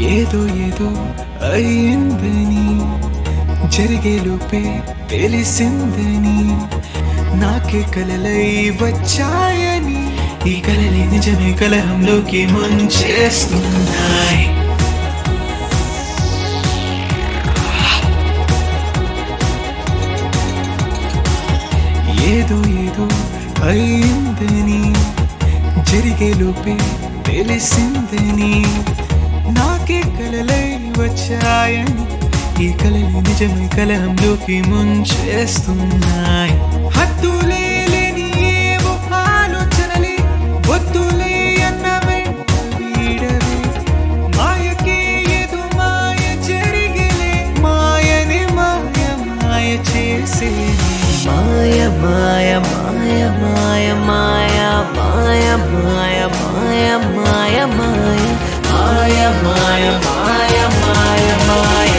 ఏదో ఏదో అయ్యిందని జరిగేలోపే తెలిసిందని నాకే కలలై వచ్చాయని ఈ కలలే నిజమే కలహంలోకి ముంచేస్తున్నాయి ఏదో ఏదో అయిందని జరిగేలోపే తెలిసిందని నాకే కలలై వచ్చాయని ఈ కలలు నిజమై కలహంలోకి ముంచేస్తున్నాయి హద్దులే లేని ఏవో ఆలోచనలే వద్దులే అన్న వెంట వీడవే మాయకే ఏదో మాయ జరిగేలే మాయని మాయ మాయ చేసే మాయ మాయ మాయ మాయ మాయ మాయ మాయ మాయ మాయ మాయ మాయ మాయ మాయ మాయ మాయ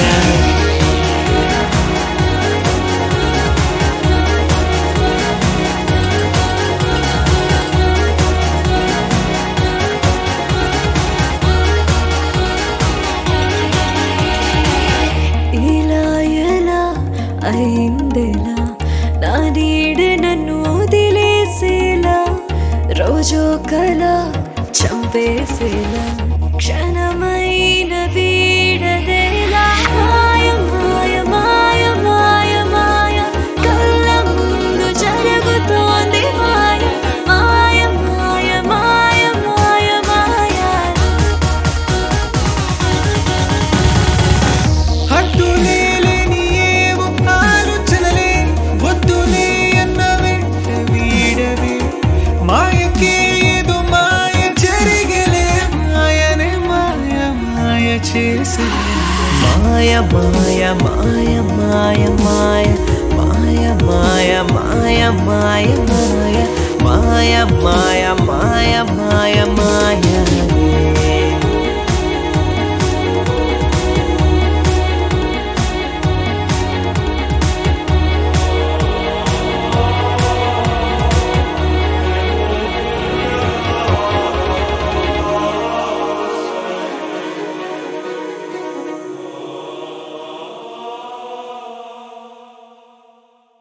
ఇలా ఎలా అయిందెలా నా నీడ నన్ను వదిలేసేలా రోజో కల చంపేసేలా క్షణమైన వీడదేలా మాయ మాయ మాయ మాయ మాయ కళ్ళ ముందు జరుగుతోంది మాయ మాయ మాయ మాయ మాయ మాయ హద్దులే లేని ఏవో ఆలోచనలే వద్దులే అన్న వెంట వీడవే మాయకే ఏదో మాయ జరిగలే మాయనే మాయ మాయ చేసే మాయ మాయ మాయ మాయ మాయ మాయ మాయ మాయ మాయ మాయ మాయ మాయ మాయ మాయ మాయ